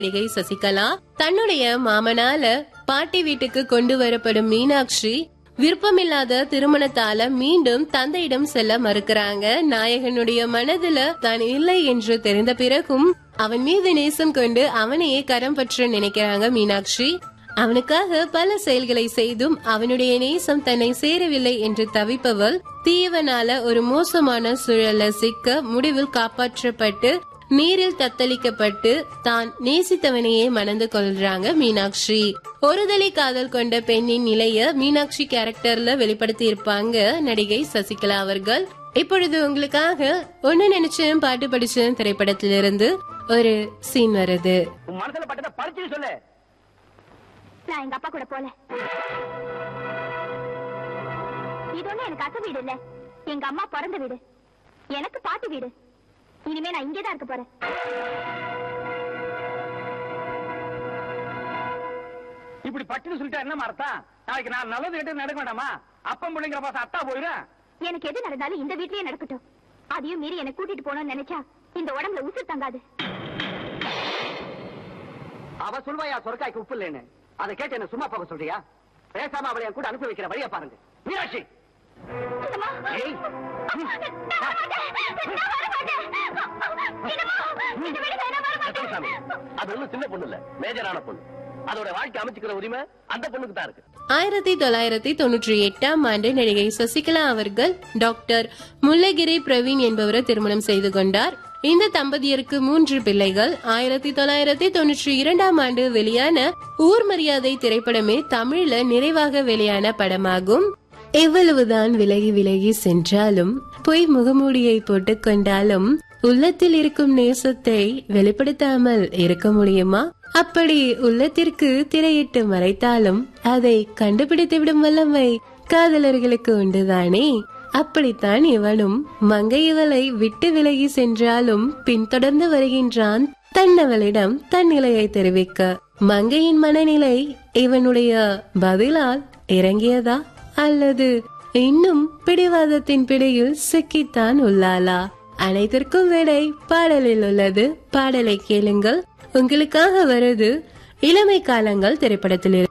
நடிகை சசிகலா தன்னுடைய மாமனால பாட்டி வீட்டுக்கு கொண்டு வரப்படும் மீனாட்சி விருப்பமில்லாத திருமணத்தால மீண்டும் தந்தையிடம் செல்ல மறுக்கிறாங்க நாயகனுடைய மனதுல தான் இல்லை என்று தெரிந்த பிறகும் அவன் மீது நேசம் கொண்டு அவனையே கரம் பற்ற நினைக்கிறாங்க மீனாட்சி அவனுக்காக பல செயல்களை செய்தும் அவனுடைய நேசம் தன்னை சேரவில்லை என்று தவிப்பவள் தீவனால ஒரு மோசமான சூழல சிக்க முடிவில் காப்பாற்றப்பட்டு நீரில் தத்தளிக்கப்பட்டு தான் நேசித்தவனையே மணந்து கொள்றாங்க மீனாட்சி ஒருதலை காதல் கொண்ட பெண்ணின் நிலைய மீனாட்சி கேரக்டர்ல வெளிப்படுத்தி இருப்பாங்க நடிகை சசிகலா அவர்கள் இப்பொழுது உங்களுக்காக ஒன்னு நினைச்சேன் பாட்டு படிச்சேன் திரைப்படத்திலிருந்து ஒரு சீன் வருது உன் மனசுல பட்டதை பறிச்சு சொல்லு நான் எங்க அப்பா கூட போல இது ஒண்ணு எனக்கு அசை வீடு இல்ல எங்க அம்மா பிறந்த வீடு எனக்கு பாட்டு வீடு இனிமே நான் இங்கேதான் இருக்க போறேன் இப்படி பட்டுன்னு சொல்லிட்டா என்ன அர்த்தம் நாளைக்கு நான் நல்லது கேட்டு நடக்க வேண்டாமா அப்பம் பிள்ளைங்கிற பாசம் அத்தா போயிடும் எனக்கு எது நடந்தாலும் இந்த வீட்லயே நடக்கட்டும் அதையும் மீறி என்னை கூட்டிட்டு போகணும்னு நினைச்சா இந்த உடம்புல உசுர் தங்காது அவ சொல்வாயா சொர்க்காய்க்கு உப்பு இல்லைன்னு அதை கேட்டு என்ன சும்மா போக சொல்றியா பேசாம அவளை என் கூட அனுப்பி வைக்கிற வழியா பாருங்க மீனாட்சி சின்னம்மா. ஏய். நான் வரமாட்டேன். நான் வரமாட்டேன். சின்னம்மா, இந்த வீட்டுக்கு நான் வரமாட்டேன். சாமி அது ஒண்ணும் சின்ன பொண்ணு இல்ல மேஜரான பொண்ணு அதோட வாழ்க்கை அமைச்சுக்கிற உரிமை அந்த பொண்ணுக்கு தான் இருக்கு ஆயிரத்தி தொள்ளாயிரத்தி தொண்ணூற்றி எட்டாம் ஆண்டு நடிகை சசிகலா அவர்கள் டாக்டர் முல்லகிரி பிரவீன் என்பவரை திருமணம் செய்து கொண்டார் இந்த தம்பதியருக்கு மூன்று பிள்ளைகள் ஆயிரத்தி தொள்ளாயிரத்தி தொண்ணூற்றி இரண்டாம் ஆண்டு வெளியான ஊர் மரியாதை திரைப்படமே தமிழ்ல நிறைவாக வெளியான படமாகும் எவ்வளவுதான் விலகி விலகி சென்றாலும் பொய் முகமூடியை போட்டுக் கொண்டாலும் உள்ளத்தில் இருக்கும் நேசத்தை வெளிப்படுத்தாமல் இருக்க முடியுமா அப்படி உள்ளத்திற்கு திரையிட்டு மறைத்தாலும் அதை கண்டுபிடித்து விடும் வல்லமை காதலர்களுக்கு உண்டுதானே அப்படித்தான் இவனும் மங்கை இவளை விட்டு விலகி சென்றாலும் பின்தொடர்ந்து வருகின்றான் தன்னவளிடம் தன் நிலையை தெரிவிக்க மங்கையின் மனநிலை இவனுடைய பதிலால் இறங்கியதா அல்லது இன்னும் பிடிவாதத்தின் பிடியில் சிக்கித்தான் உள்ளாளா அனைத்திற்கும் விடை பாடலில் உள்ளது பாடலை கேளுங்கள் உங்களுக்காக வருது இளமை காலங்கள் திரைப்படத்தில்